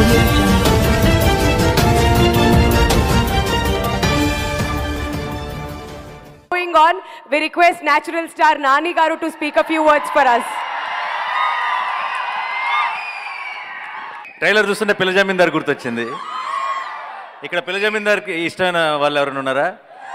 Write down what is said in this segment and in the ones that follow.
audio jungle. Going on, we request natural star Nani Garu to speak a few words for us. Trailer చూస్తుంటే పిల్ల జమీందార్ గుర్తొచ్చింది ఇక్కడ పిల్ల జమీందార్కి ఇష్టమైన వాళ్ళు ఎవరైనా ఉన్నారా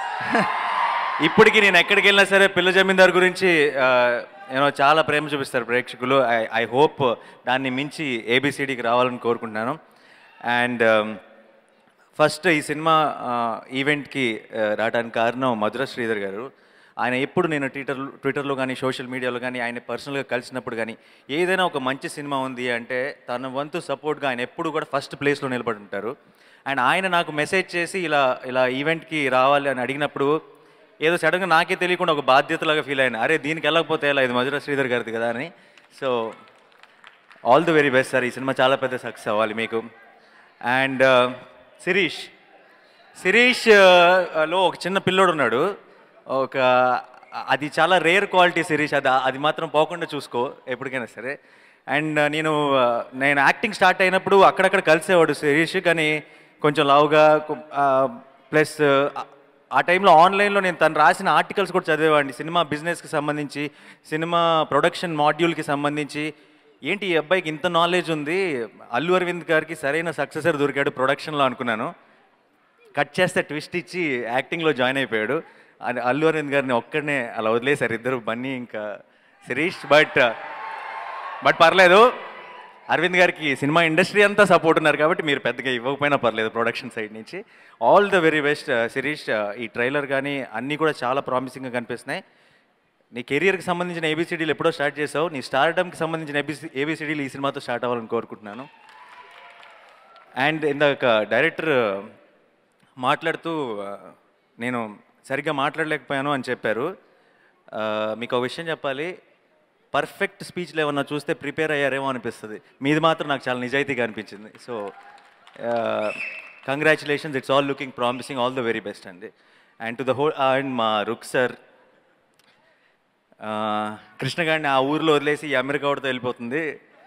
ఇప్పటికీ నేను ఎక్కడికి వెళ్ళినా సరే పిల్ల జమీందార్ గురించి నేను చాలా ప్రేమ చూపిస్తారు ప్రేక్షకులు ఐ ఐ హోప్ దాన్ని మించి ఏబిసిడికి రావాలని కోరుకుంటున్నాను అండ్ ఫస్ట్ ఈ సినిమా ఈవెంట్కి రావడానికి కారణం మధుర శ్రీధర్ గారు ఆయన ఎప్పుడు నేను ట్విట్టర్ ట్విట్టర్లో కానీ సోషల్ మీడియాలో కానీ ఆయన పర్సనల్గా కలిసినప్పుడు కానీ ఏదైనా ఒక మంచి సినిమా ఉంది అంటే తన వంతు సపోర్ట్గా ఆయన ఎప్పుడు కూడా ఫస్ట్ ప్లేస్లో నిలబడి ఉంటారు అండ్ ఆయన నాకు మెసేజ్ చేసి ఇలా ఇలా ఈవెంట్కి రావాలి అని అడిగినప్పుడు ఏదో సడన్గా నాకే తెలియకుండా ఒక బాధ్యతలాగా ఫీల్ అయినా అరే దీనికి వెళ్ళకపోతే ఎలా ఇది మధుర శ్రీధర్ గారిది కదా అని so all the very best sir ఈ సినిమా చాలా పెద్ద సక్సెస్ అవ్వాలి మీకు అండ్ శిరీష్ శిరీష్ ఆ, లో ఒక చిన్న పిల్లోడు ఉన్నాడు ఒక అది చాలా రేర్ క్వాలిటీ శిరీష్ అది అది మాత్రం పోకుండా చూసుకో ఎప్పటికైనా సరే అండ్ నేను ఆ, నేను యాక్టింగ్ స్టార్ట్ అయినప్పుడు అక్కడక్కడ కలిసేవాడు శిరీష్ కానీ కొంచెం లావుగా ప్లస్ ఆ టైంలో ఆన్లైన్లో నేను తను రాసిన ఆర్టికల్స్ కూడా చదివేవాడిని సినిమా బిజినెస్కి సంబంధించి సినిమా ప్రొడక్షన్ మాడ్యూల్కి సంబంధించి ఏంటి ఈ అబ్బాయికి ఇంత నాలెడ్జ్ ఉంది అల్లు అరవింద్ గారికి సరైన సక్సెసర్ దొరికాడు ప్రొడక్షన్లో అనుకున్నాను కట్ చేస్తే ట్విస్ట్ ఇచ్చి యాక్టింగ్లో జాయిన్ అయిపోయాడు అని అల్లు అరవింద్ గారిని ఒక్కడనే అలా వదిలేశారు ఇద్దరు బన్నీ ఇంకా శిరీష్ బట్ బట్ పర్లేదు అరవింద్ గారికి సినిమా ఇండస్ట్రీ అంతా సపోర్ట్ ఉన్నారు కాబట్టి మీరు పెద్దగా ఇవ్వకపోయినా పర్లేదు ప్రొడక్షన్ సైడ్ నుంచి all the very best Sirish ఈ ట్రైలర్ కానీ అన్నీ కూడా చాలా ప్రామిసింగ్గా కనిపిస్తున్నాయి నీ కెరియర్కి సంబంధించిన ఏబిసిడీలు ఎప్పుడో స్టార్ట్ చేసావు నీ స్టార్డమ్కి సంబంధించిన ఏబిసి ఏబిసిడీలు ఈ సినిమాతో స్టార్ట్ అవ్వాలని కోరుకుంటున్నాను అండ్ ఇందాక డైరెక్టర్ మాట్లాడుతూ ఆ, నేను సరిగ్గా మాట్లాడలేకపోయాను అని చెప్పారు ఆ, మీకు ఒక విషయం చెప్పాలి పర్ఫెక్ట్ స్పీచ్లు ఏమన్నా చూస్తే ప్రిపేర్ అయ్యారేమో అనిపిస్తుంది మీది మాత్రం నాకు చాలా నిజాయితీగా అనిపించింది so congratulations it's all looking promising all the very best అండి and to the whole and మా రుక్ సార్ కృష్ణ గారిని ఆ ఊర్లో వదిలేసి ఈ అమెరికా వాడితో వెళ్ళిపోతుంది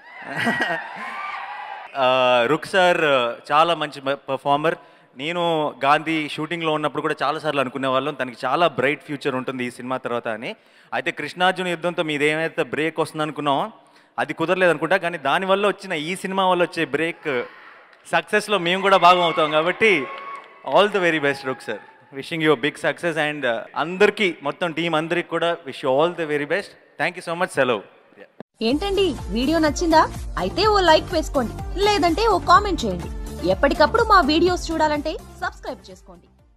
ఆ, రుక్ సార్ చాలా మంచి పర్ఫార్మర్ నేను గాంధీ షూటింగ్లో ఉన్నప్పుడు కూడా చాలాసార్లు అనుకునే వాళ్ళం తనకి చాలా బ్రైట్ ఫ్యూచర్ ఉంటుంది ఈ సినిమా తర్వాత అని అయితే కృష్ణార్జున యుద్ధంతో మీది ఏమైతే బ్రేక్ వస్తుంది అనుకున్నామో అది కుదరలేదు అనుకుంటా కానీ దానివల్ల వచ్చిన ఈ సినిమా వల్ల వచ్చే బ్రేక్ సక్సెస్లో మేము కూడా భాగం అవుతాం కాబట్టి ఆల్ ద వెరీ బెస్ట్ రుక్ sir wishing you big success and అందరికీ మొత్తం టీం అందరికి కూడా wish all the very best thank you so much సెలవు ఏంటండి వీడియో నచ్చిందా అయితే ఓ లైక్ వేసుకోండి లేదంటే ఓ కామెంట్ చేయండి ఎప్పటికప్పుడు మా వీడియోస్ చూడాలంటే సబ్స్క్రైబ్ చేసుకోండి